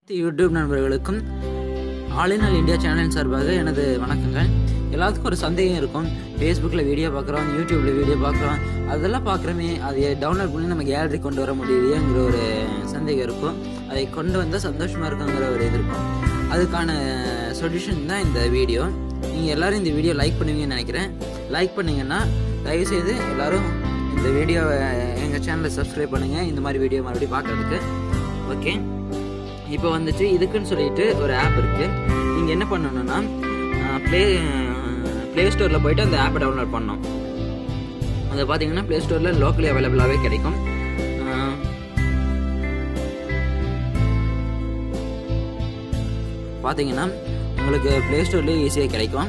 YouTube நண்பர்களுக்கும் all in all India channel சார்பாக எனது வணக்கங்கள் எல்லாத்துக்கும் ஒரு சந்தேகம் இருக்கும் ஃபேஸ்புக்கில் வீடியோ பார்க்குறோம் யூடியூப்பில் வீடியோ பார்க்குறோம் அதெல்லாம் பார்க்குறோமே அதை டவுன்லோட் பண்ணி நம்ம கேலரி கொண்டு வர முடியலையேங்கிற ஒரு சந்தேகம் இருக்கும் அதை கொண்டு வந்தால் சந்தோஷமாக இருக்குங்கிற ஒரு இது இருக்கும் அதுக்கான சொல்யூஷன் தான் இந்த வீடியோ நீங்கள் எல்லோரும் இந்த வீடியோ லைக் பண்ணுவீங்கன்னு நினைக்கிறேன் லைக் பண்ணீங்கன்னா தயவுசெய்து எல்லோரும் இந்த வீடியோவை எங்கள் சேனலை சப்ஸ்கிரைப் பண்ணுங்கள் இந்த மாதிரி வீடியோ மறுபடியும் பார்க்குறதுக்கு ஓகே இப்போ வந்துட்டு இதுக்குன்னு சொல்லிட்டு ஒரு ஆப் இருக்கு நீங்க என்ன பண்ணணும்னா ப்ளே ப்ளே ஸ்டோரில் போயிட்டு அந்த ஆப்பை டவுன்லோட் பண்ணணும் அது பார்த்தீங்கன்னா ப்ளே ஸ்டோரில் லோக்கலி அவைலபிளாகவே கிடைக்கும் அஹ், பார்த்தீங்கன்னா உங்களுக்கு ப்ளே ஸ்டோர்லேயே ஈஸியாக கிடைக்கும்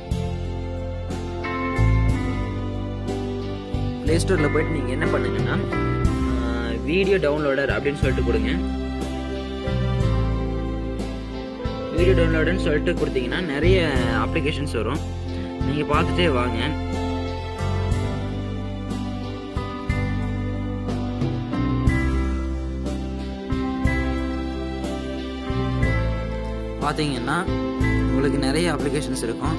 ப்ளே ஸ்டோரில் போயிட்டு நீங்கள் என்ன பண்ணுங்கன்னா வீடியோ டவுன்லோடர் அப்படின்னு சொல்லிட்டு கொடுங்க வீடியோ டவுன்லோடுன்னு சொல்லிட்டு கொடுத்தீங்கன்னா நிறைய அப்ளிகேஷன்ஸ் வரும் நீங்கள் பார்த்துட்டே வாங்க பார்த்தீங்கன்னா உங்களுக்கு நிறைய அப்ளிகேஷன்ஸ் இருக்கும்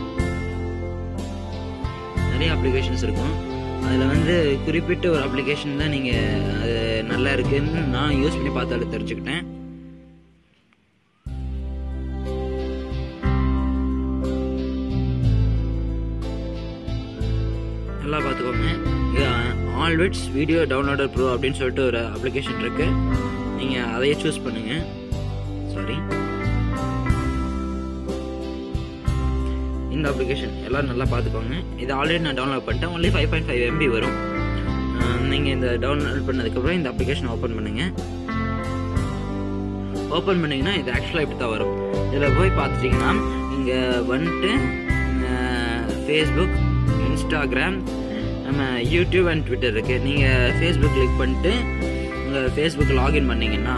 நிறைய அப்ளிகேஷன்ஸ் இருக்கும் அதில் வந்து குறிப்பிட்ட ஒரு அப்ளிகேஷன் தான் நீங்கள் அது நல்லா இருக்குன்னு நான் யூஸ் பண்ணி பார்த்தாலும் தெரிஞ்சுக்கிட்டேன் நல்லா பார்த்துக்கோங்க இது ஆல்வெட்ஸ் வீடியோ டவுன்லோடர் ப்ரோ அப்படின்னு சொல்லிட்டு ஒரு அப்ளிகேஷன் இருக்கு நீங்கள் அதையே சூஸ் பண்ணுங்க சாரி இந்த அப்ளிகேஷன் எல்லாரும் நல்லா பார்த்துக்கோங்க இது ஆல்ரெடி நான் டவுன்லோட் பண்ணிட்டேன் only five point five MB வரும் நீங்கள் இந்த டவுன்லோட் பண்ணதுக்கப்புறம் இந்த அப்ளிகேஷன் ஓப்பன் பண்ணுங்க ஓப்பன் பண்ணீங்கன்னா இது ஆக்சுவலாக இப்படி தான் வரும் இதில் போய் பார்த்துட்டிங்கன்னா இங்கே வந்துட்டு ஃபேஸ்புக் இன்ஸ்டாகிராம் நம்ம யூடியூப் அண்ட் ட்விட்டர் இருக்குது நீங்கள் ஃபேஸ்புக் கிளிக் பண்ணிட்டு உங்கள் ஃபேஸ்புக் லாகின் பண்ணீங்கன்னா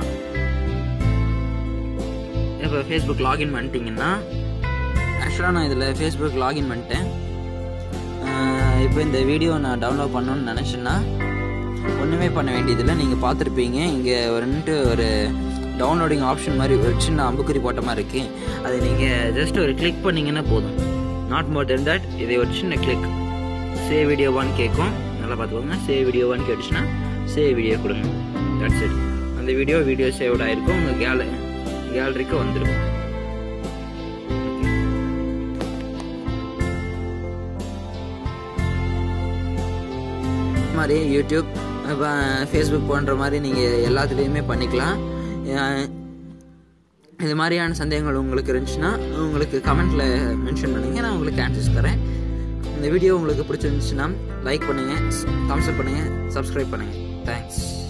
இப்போ ஃபேஸ்புக் லாகின் பண்ணிட்டீங்கன்னா ஆக்சுவலாக நான் இதில் ஃபேஸ்புக் லாகின் பண்ணிட்டேன் இப்போ இந்த வீடியோ நான் டவுன்லோட் பண்ணணும்னு நினச்சேன்னா ஒன்றுமே பண்ண வேண்டியதில்லை நீங்கள் பார்த்துருப்பீங்க இங்கே வந்துட்டு ஒரு டவுன்லோடிங் ஆப்ஷன் மாதிரி ஒரு சின்ன அம்புக்குறி போட்ட மாதிரி இருக்கு அதை நீங்கள் ஜஸ்ட் ஒரு கிளிக் பண்ணீங்கன்னா போதும் நாட் மோர் தென் தட் இதை ஒரு சின்ன கிளிக் சேவ் வீடியோ ஒன் கேட்கும் நல்லா பார்த்துக்கோங்க சேவ் வீடியோ ஒன் கேட்டுச்சுன்னா சேவ் வீடியோ கொடுங்க தட்ஸ் இட் அந்த வீடியோ வீடியோ சேவ்ட் ஆகிருக்கும் உங்கள் கேல கேலரிக்கு வந்துடும் மாதிரி யூடியூப் ஃபேஸ்புக் போன்ற மாதிரி நீங்கள் எல்லாத்துலேயுமே பண்ணிக்கலாம் அஹ் இது மாதிரியான சந்தேகங்கள் உங்களுக்கு இருந்துச்சுன்னா உங்களுக்கு கமெண்ட்டில் மென்ஷன் பண்ணுங்கள் நான் உங்களுக்கு ஆன்சர்ஸ் தரேன் இந்த வீடியோ உங்களுக்கு பிடிச்சிருந்துச்சுன்னா லைக் பண்ணுங்கள் தம்ஸ் அப் பண்ணுங்கள் சப்ஸ்கிரைப் பண்ணுங்கள் தேங்க்ஸ்